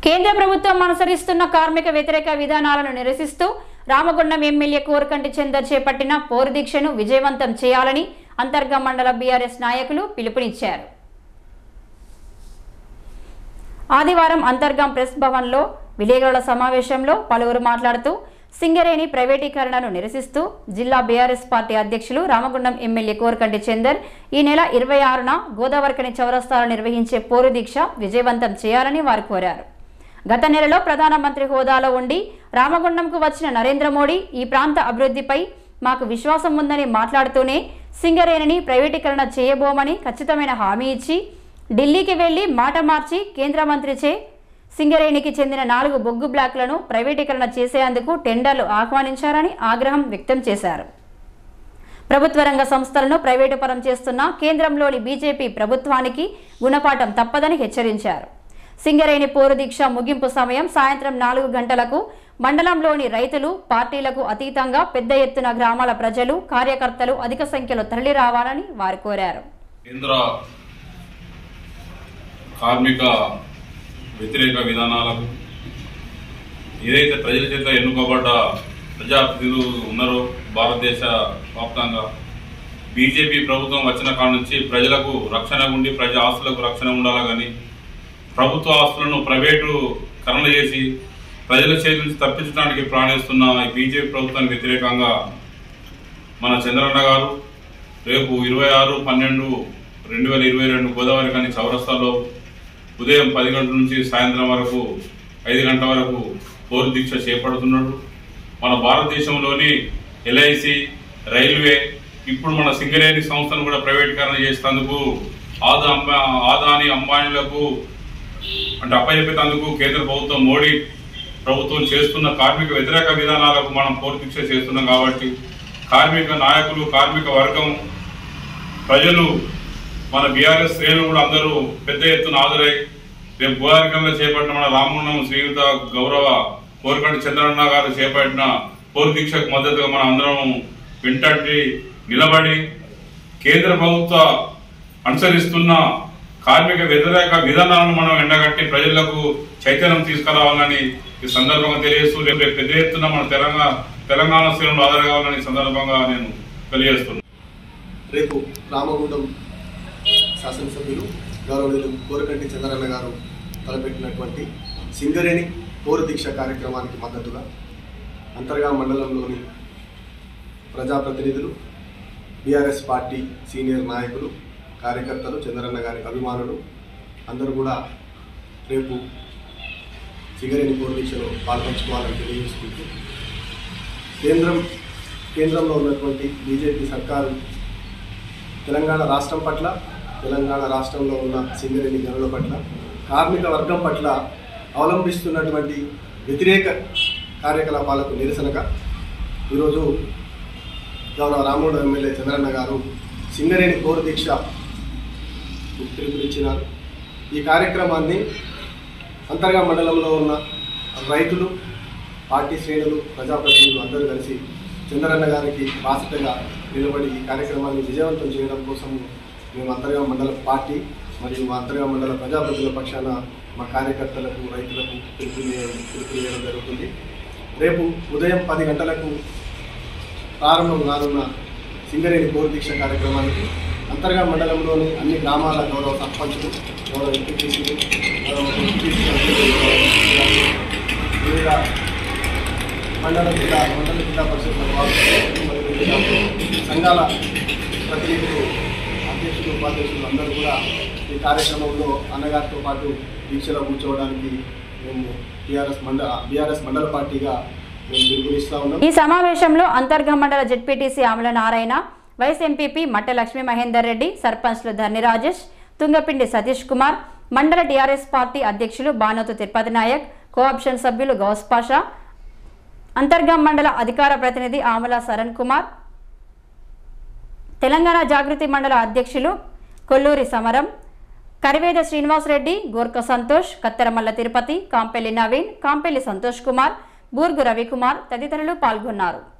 కేంద్ర ప్రభుత్వం అనుసరిస్తున్న కార్మిక వ్యతిరేక విధానాలను నిరసిస్తూ రామగుండం ఎమ్మెల్యే కోరకంటి చందర్ చేపట్టిన పోరు దీక్షను విజయవంతం చేయాలని అంతర్గ మండల బీఆర్ఎస్ నాయకులు పిలుపునిచ్చారు ఆదివారం అంతర్గం ప్రెస్ భవన్లో విలేకరుల సమావేశంలో పలువురు మాట్లాడుతూ సింగరేణి ప్రైవేటీకరణను నిరసిస్తూ జిల్లా బీఆర్ఎస్ పార్టీ అధ్యక్షులు రామగుండం ఎమ్మెల్యే కోరకంటి చందర్ ఈ నెల ఇరవై ఆరున గోదావరికని చౌరస్తాలో నిర్వహించే పోరు దీక్ష విజయవంతం చేయాలని వారు కోరారు గత నెలలో ప్రధానమంత్రి హోదాలో ఉండి రామగుండంకు వచ్చిన నరేంద్ర మోడీ ఈ ప్రాంత అభివృద్ధిపై మాకు విశ్వాసం ఉందని మాట్లాడుతూనే సింగరేణిని ప్రైవేటీకరణ చేయబోమని ఖచ్చితమైన హామీ ఇచ్చి ఢిల్లీకి వెళ్లి మాట మార్చి కేంద్ర మంత్రిచే సింగరేణికి చెందిన నాలుగు బొగ్గు బ్లాక్లను ప్రైవేటీకరణ చేసేందుకు టెండర్లు ఆహ్వానించారని ఆగ్రహం వ్యక్తం చేశారు ప్రభుత్వ రంగ సంస్థలను ప్రైవేటు పరం చేస్తున్న కేంద్రంలోని బీజేపీ ప్రభుత్వానికి గుణపాఠం తప్పదని హెచ్చరించారు సింగరేణి పోరు దీక్ష ముగింపు సమయం సాయంత్రం నాలుగు గంటలకు మండలంలోని రైతులు పార్టీలకు అతీతంగా పెద్ద ఎత్తున గ్రామాల ప్రజలు కార్యకర్తలు అధిక సంఖ్యలో తరలి రావాలని వారు కోరారు కేంద్ర కార్మిక వ్యతిరేక విధానాలకు ఏదైతే ప్రజల చేత ఎన్నుకోబడ్డ ప్రజాప్రతినిధులు ఉన్నారో భారతదేశ వ్యాప్తంగా బీజేపీ ప్రభుత్వం వచ్చిన కాడ నుంచి ప్రజలకు రక్షణ ఉండి ప్రజా ఆస్తులకు రక్షణ ఉండాలా కానీ ప్రభుత్వ ఆస్తులను ప్రైవేటు కరణ చేసి ప్రజల చేతి నుంచి తప్పించడానికి ప్రాణిస్తున్న ఈ బీజేపీ ప్రభుత్వానికి వ్యతిరేకంగా మన చంద్రన్న గారు రేపు ఇరవై ఆరు పన్నెండు రెండు వేల ఇరవై రెండు గోదావరి కానీ చౌరస్తాలో ఉదయం పది గంటల నుంచి సాయంత్రం వరకు ఐదు గంటల వరకు పోరు దీక్ష చేపడుతున్నాడు మన భారతదేశంలోని ఎల్ఐసి రైల్వే ఇప్పుడు మన సింగరేణి సంస్థను కూడా ప్రైవేటీకరణ చేసేందుకు ఆదా అంబా ఆదాని అంబానీలకు అంటే అప్పచెప్పేందుకు కేంద్ర ప్రభుత్వం మోడీ ప్రభుత్వం చేస్తున్న కార్మిక వ్యతిరేక విధానాలకు మనం పోరు దీక్ష చేస్తున్నాం కాబట్టి కార్మిక నాయకులు కార్మిక వర్గం ప్రజలు మన బీఆర్ఎస్ శ్రేణులు కూడా అందరూ పెద్ద ఎత్తున హాజరై రేపు గోదావరికంలో చేపట్టిన మన రామగుండం శ్రీయుత గౌరవ కోరకంటి చంద్రన్న గారు చేపట్టిన పోరు దీక్షకు మద్దతుగా మనం అందరం వెంటటి నిలబడి కేంద్ర ప్రభుత్వ అనుసరిస్తున్న కార్మిక వ్యతిరేక విధానాలను మనం ఎండగట్టి ప్రజలకు చైతన్యం తీసుకురావాలని ఈ సందర్భంగా తెలియజేస్తూ రేపు రేపు పెద్ద ఎత్తున మన తెలంగాణ తెలంగాణ శ్రేణులు హాజరు కావాలని ఈ సందర్భంగా నేను తెలియజేస్తున్నాను రేపు రామగుండం శాసనసభ్యులు గౌరవనీయులు కోరకంటి చంద్రన్న గారు తలపెట్టినటువంటి సింగరేణి పోరు దీక్ష కార్యక్రమానికి మద్దతుగా అంతర్గా మండలంలోని ప్రజాప్రతినిధులు బీఆర్ఎస్ పార్టీ సీనియర్ నాయకులు కార్యకర్తలు చంద్రన్న గారి అభిమానులు అందరూ కూడా రేపు సింగరేణి పోరు దీక్షలో పాల్పంచుకోవాలని తెలియజేసుకుంటూ కేంద్రం కేంద్రంలో ఉన్నటువంటి బీజేపీ సర్కారు తెలంగాణ రాష్ట్రం పట్ల తెలంగాణ రాష్ట్రంలో ఉన్న సింగరేణి జనుల పట్ల కార్మిక వర్గం పట్ల అవలంబిస్తున్నటువంటి వ్యతిరేక కార్యకలాపాలకు నిరసనగా ఈరోజు గౌరవ రామోడు ఎమ్మెల్యే చంద్రన్న గారు సింగరేణి కోరు దీక్ష పిలుపునిచ్చినారు ఈ కార్యక్రమాన్ని అంతర్గా మండలంలో ఉన్న రైతులు పార్టీ శ్రేణులు ప్రజాప్రతినిధులు అందరూ కలిసి చంద్రన్న గారికి బాధ్యతగా నిలబడి ఈ కార్యక్రమాన్ని విజయవంతం చేయడం కోసం మేము అంతర్గా మండల పార్టీ మరియు మా అంతర్గా మండల ప్రజాప్రతినిధుల పక్షాన మా కార్యకర్తలకు రైతులకు పిలుపునియడం పిలుపునియడం జరుగుతుంది రేపు ఉదయం పది గంటలకు ప్రారంభం కానున్న సింగరేణి కోరు దీక్ష కార్యక్రమానికి అంతర్గా మండలంలోని అన్ని గ్రామాల గౌరవ సర్పంచులు గౌరవ ఎంపీటీసీలు గౌరవ ఎంపీటీసీ సభ్యులు, గౌరవ వివిధ మండల జిల్లా మండల జిల్లా పరిషత్ సభ్యులు మరియు వివిధ సంఘాల ప్రతినిధులు అధ్యక్షులు ఉపాధ్యక్షులు అందరూ కూడా ఈ కార్యక్రమంలో అన్నగారితో పాటు దీక్షలో కూర్చోవడానికి మేము టీఆర్ఎస్ మండల బీఆర్ఎస్ మండల పార్టీగా మేము పిలుపునిస్తా ఉన్నాం ఈ సమావేశంలో అంతర్గ మండల Z P T C Amala Narayana vice M P P Matta Lakshmi Mahender Reddy సర్పంచ్లు ధర్ని రాజేష్ తుంగపిండి సతీష్ కుమార్ మండల టీఆర్ఎస్ పార్టీ అధ్యక్షులు బానోతు తిరుపతి నాయక్ కోఆప్షన్ సభ్యులు గౌస్ పాషా అంతర్గం మండల అధికార ప్రతినిధి ఆమల సరణ్ కుమార్ తెలంగాణ జాగృతి మండల అధ్యక్షులు కొల్లూరి సమరం కరివేద శ్రీనివాసరెడ్డి గోర్క సంతోష్ కత్తెరమల్ల తిరుపతి కాంపెల్లి నవీన్ కాంపెల్లి సంతోష్ కుమార్ బూర్గు రవికుమార్ తదితరులు పాల్గొన్నారు